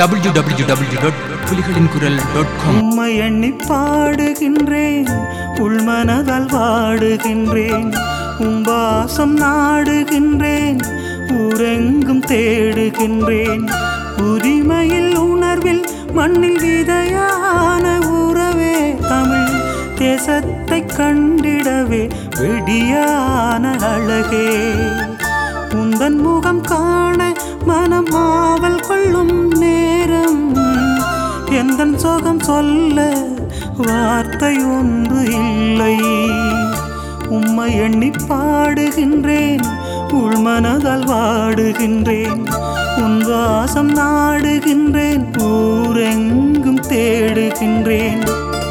W W W dot புலிகளின் குரல் dot com உம்மை எண்ணி பாடுகின்றேன் உள்மனதால் வாடுகின்றேன் உம்பாசம் நாடுகின்றேன் ஊரெங்கும் தேடுகின்றேன் உரிமையில் உணர்வில் மண்ணில் விதையான உறவே தமிழ் தேசத்தை கண்டிடவே வெடியான அழகே உந்தன் முகம் காண மனம் ஆவல் கொள்ளும் நேரம் எந்தன் சோகம் சொல்ல வார்த்தை ஒன்று இல்லை உம்மை எண்ணி பாடுகின்றேன் உள்மனதால் வாடுகின்றேன் உன் வாசம் நாடுகின்றேன் ஊரெங்கும் தேடுகின்றேன்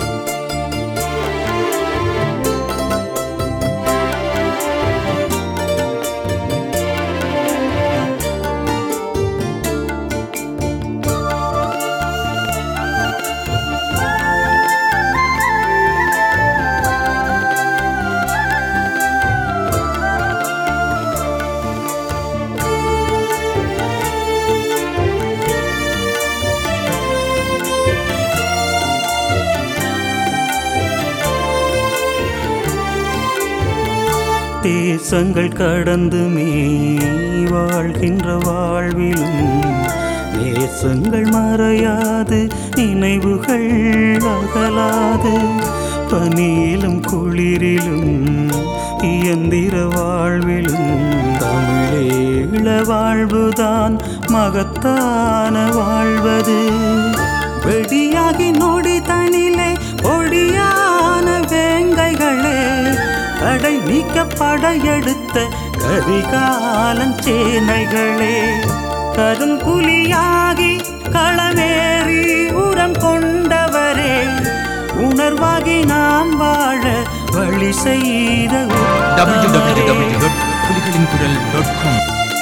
தேசங்கள் கடந்துமே வாழ்கின்ற வாழ்விலும் தேசங்கள் மறையாது நினைவுகள் அகலாது பனியிலும் குளிரிலும் இயந்திர வாழ்விலும் தமிழேள வாழ்வுதான் மகத்தான வாழ்வது வெடியாகி நொடி தனிலே பொடியான வேங்கைகளே தடை நீக்க படையெடுத்த கரிகாலன் சேனைகளே கரும்புலியாகி களமேறி உரம் கொண்டவரே உணர்வாகி நாம் வாழ வழி செய்த டபிள்யூ டபிள்யூ உத்தமரே. டபிள்யூ டாட் புலிகளின் குரல் டாட் காம்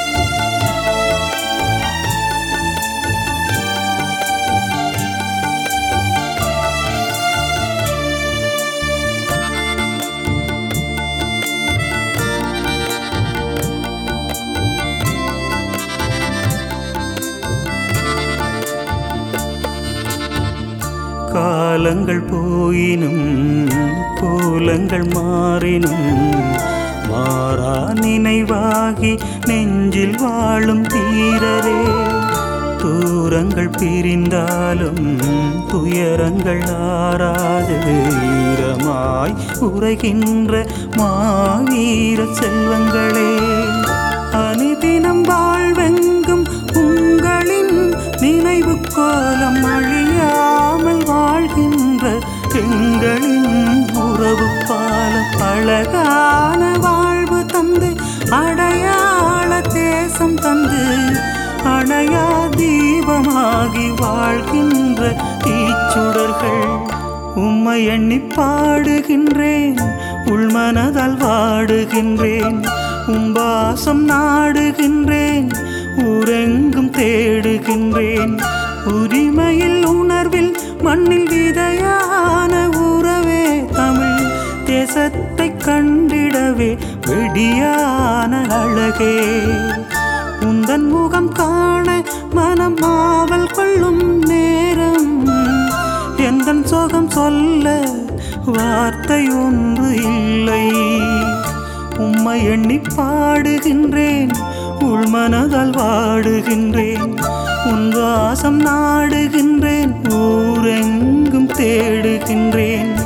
காலங்கள் போயினும் கோலங்கள் மாறினும் மாறா நினைவாகி நெஞ்சில் வாழும் தீரரே தூரங்கள் பிரிந்தாலும் துயரங்கள் ஆறாது ஈரமாய் உரைகின்ற மாவீர செல்வங்களே அனுதினம் வாழ்வெங்கும் உங்களின் நினைவு கோலம் அழியாமல் வாழ்கின்ற எங்களின் உறவு பாலம் அழகான வாழ்வு தந்து அடையாள தேசம் தந்து அணையா தீபமாகி வாழ்கின்ற தீச்சுடர்கள் உம்மை எண்ணி பாடுகின்றேன் உள்மனதால் வாடுகின்றேன் உம்பாசம் நாடுகின்றேன் ஊரெங்கும் தேடுகின்றேன் உரிமையில் உணர்வில் மண்ணில் விதையான உறவே தமிழ் தேசத்தை கண்டிடவே வெடியான அழகே உந்தன் முகம் காண மனம் ஆவல் கொள்ளும் நேரம் எந்தன் சோகம் சொல்ல வார்த்தை ஒன்று இல்லை உம்மை எண்ணி பாடுகின்றேன் உள்மனதால் வாடுகின்றேன் உன் வாசம் நாடுகின்றேன் ஊரெங்கும் தேடுகின்றேன்